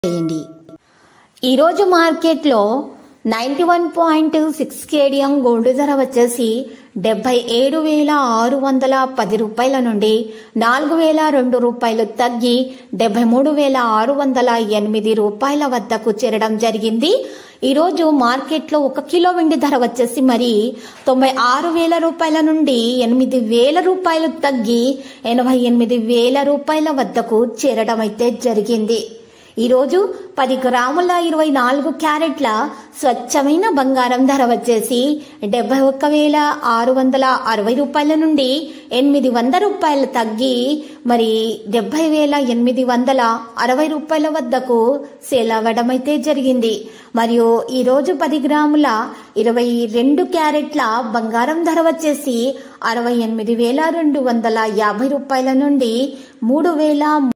చేయండి ఈరోజు మార్కెట్లో ninety one point six cadmium gold ధర వచ్చేసి డెబ్బై ఏడు వేల ఆరు వందల పది రూపాయల నుండి నాలుగు వేల రెండు రూపాయలు తగ్గి డెబ్బై మూడు వేల ఆరు వందల ఎనిమిది రూపాయల వద్దకు చేరడం జరిగింది ఈరోజు మార్కెట్లో ఒక కిలో వెండి ధర వచ్చేసి మరి తొంభై ఆరు వేల రూపాయల నుండి ఎనిమిది వేల రూపాయలు తగ్గి ఎనభై ఎనిమిది వేల రూపాయల వద్దకు చేరడం అయితే జరిగింది ఈరోజు పది గ్రాముల ఇరవై నాలుగు క్యారెట్ల స్వచ్ఛమైన బంగారం ధర వచ్చేసి డెబ్బై ఒక్క వేల ఆరు వందల అరవై రూపాయల నుండి ఎనిమిది వంద రూపాయలు తగ్గి మరి డెబ్బై వేల ఎనిమిది వందల అరవై రూపాయల వద్దకు సేల్ అవ్వడం అయితే జరిగింది మరియు ఈరోజు పది గ్రాముల ఇరవై రెండు క్యారెట్ల బంగారం ధర వచ్చేసి అరవై ఎనిమిది వేల రెండు వందల యాభై రూపాయల నుండి మూడు వేల